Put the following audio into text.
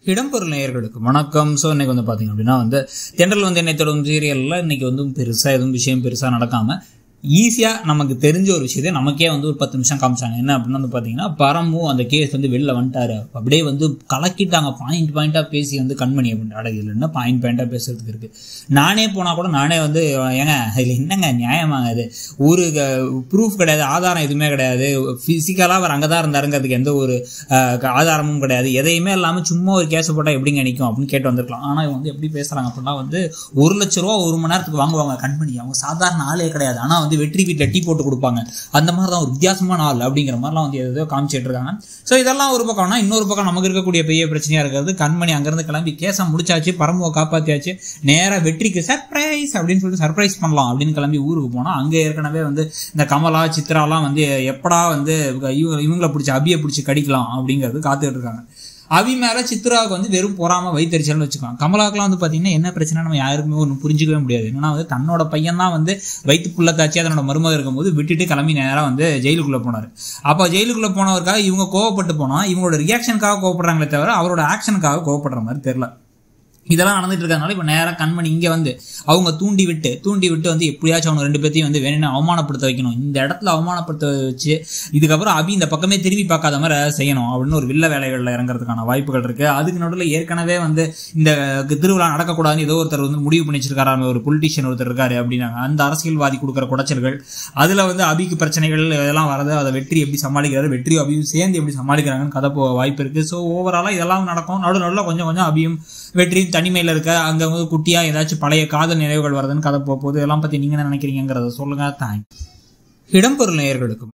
இடம்பொருள் நேயர்களுக்கு வணக்கம் ஸோ இன்னைக்கு வந்து பார்த்தீங்க அப்படின்னா வந்து தென்றல் வந்து என்னை தொடரும் சீரியலில் இன்னைக்கு வந்து பெருசாக எதுவும் விஷயம் பெருசாக நடக்காமல் ஈஸியாக நமக்கு தெரிஞ்ச ஒரு விஷயத்தை நமக்கே வந்து ஒரு பத்து நிமிஷம் காமிச்சாங்க என்ன அப்படின்னு வந்து பார்த்தீங்கன்னா பரமு அந்த கேஸ் வந்து வெளில வந்துட்டாரு அப்படியே வந்து கலக்கிட்டாங்க பாயிண்ட் பாயிண்ட்டாக பேசி வந்து கண்மணி அப்படின்னு அட இதில் என்ன பாயிண்ட் பாயிண்ட்டாக பேசுறதுக்கு இருக்குது நானே போனால் கூட நானே வந்து ஏங்க இதில் என்னங்க நியாயமாங்க இது ஒரு ப்ரூஃப் கிடையாது ஆதாரம் எதுவுமே கிடையாது ஃபிசிக்கலாக அவர் அங்கே தான் இருந்தாருங்கிறதுக்கு எந்த ஒரு அஹ், ஆதாரமும் கிடையாது எதையுமே இல்லாமல் சும்மா ஒரு கேஸ் போட்டால் எப்படிங்க நிற்கும் அப்படின்னு கேட்டு வந்திருக்கலாம் ஆனால் இவங்க வந்து எப்படி பேசுகிறாங்க அப்படின்னா வந்து ஒரு லட்ச ரூபா ஒரு மணி நேரத்துக்கு வாங்குவாங்க கண்மணி அவங்க சாதாரண ஆளே கிடையாது ஆனால் வந்து வெற்றி வீட்டில் டீ போட்டு கொடுப்பாங்க அந்த மாதிரி தான் ஒரு வித்தியாசமான ஆள் அப்படிங்கிற மாதிரிலாம் வந்து ஏதோ காமிச்சிட்டு இருக்காங்க ஸோ இதெல்லாம் ஒரு பக்கம்னா இன்னொரு பக்கம் நமக்கு இருக்கக்கூடிய பெரிய பிரச்சனையாக இருக்கிறது கண்மணி அங்கேருந்து கிளம்பி கேஸை முடிச்சாச்சு பரம்புவை காப்பாற்றியாச்சு நேராக வெற்றிக்கு சர்ப்ரைஸ் அப்படின்னு சொல்லிட்டு சர்ப்ரைஸ் பண்ணலாம் அப்படின்னு கிளம்பி ஊருக்கு போனால் அங்கே ஏற்கனவே வந்து இந்த கமலா சித்ராலாம் வந்து எப்படா வந்து இவங்க இவங்களை பிடிச்சி அபியை பிடிச்சி கடிக்கலாம் அப்படிங்கிறது காத்துக்கிட்டு இருக்காங்க அவி மேலே சித்ராவுக்கு வந்து வெறும் பொறாம வைத்தறிச்சல்னு வச்சுக்கலாம் கமலாக்கெல்லாம் வந்து பார்த்தீங்கன்னா என்ன பிரச்சனை நம்ம யாருக்குமே ஒன்றும் புரிஞ்சிக்கவே முடியாது என்னன்னா வந்து தன்னோட பையன் தான் வந்து வயிற்றுக்குள்ள தாச்சி அதனோட மருமக இருக்கும்போது விட்டுட்டு கிளம்பி நேராக வந்து ஜெயிலுக்குள்ளே போனார் அப்போ ஜெயிலுக்குள்ளே போனவருக்காக இவங்க கோவப்பட்டு போனால் இவங்களோட ரியாக்ஷனுக்காக கோவப்படுறாங்களே தவிர அவரோட ஆக்ஷனுக்காக கோவப்படுற மாதிரி தெரில இதெல்லாம் நடந்துட்டு இருக்கறனால இப்போ நேராக கண்மணி இங்கே வந்து அவங்க தூண்டி விட்டு தூண்டி விட்டு வந்து எப்படியாச்சும் அவங்க ரெண்டு பேர்த்தையும் வந்து வேணும்னு அவமானப்படுத்த வைக்கணும் இந்த இடத்துல அவமானப்படுத்த வச்சு இதுக்கப்புறம் அபி இந்த பக்கமே திரும்பி பார்க்காத மாதிரி ஏதாவது செய்யணும் அப்படின்னு ஒரு வில்ல வேலைகளில் இறங்குறதுக்கான வாய்ப்புகள் இருக்கு அதுக்கு நடுவில் ஏற்கனவே வந்து இந்த திருவிழா நடக்கக்கூடாதுன்னு ஏதோ ஒருத்தர் வந்து முடிவு பண்ணி வச்சிருக்காரு ஒரு பொலிட்டிஷியன் ஒருத்தர் இருக்காரு அப்படின்னாங்க அந்த அரசியல்வாதி கொடுக்குற குடைச்சல்கள் அதில் வந்து அபிக்கு பிரச்சனைகள் இதெல்லாம் வரது அதை வெற்றி எப்படி சமாளிக்கிறாரு வெற்றியும் அபியும் சேர்ந்து எப்படி சமாளிக்கிறாங்கன்னு கதை போக வாய்ப்பு இருக்கு ஸோ ஓவராலாக இதெல்லாம் நடக்கும் நடு நடுவில் கொஞ்சம் கொஞ்சம் அபியும் வெற்றியும் தனிமையில் இருக்க அங்கே வந்து குட்டியாக ஏதாச்சும் பழைய காதல் நினைவுகள் வருதுன்னு கதை போக போகுது இதெல்லாம் பற்றி நீங்கள் என்ன நினைக்கிறீங்கிறத சொல்லுங்க தேங்க்ஸ் இடம்பொருள் நேயர்களுக்கும்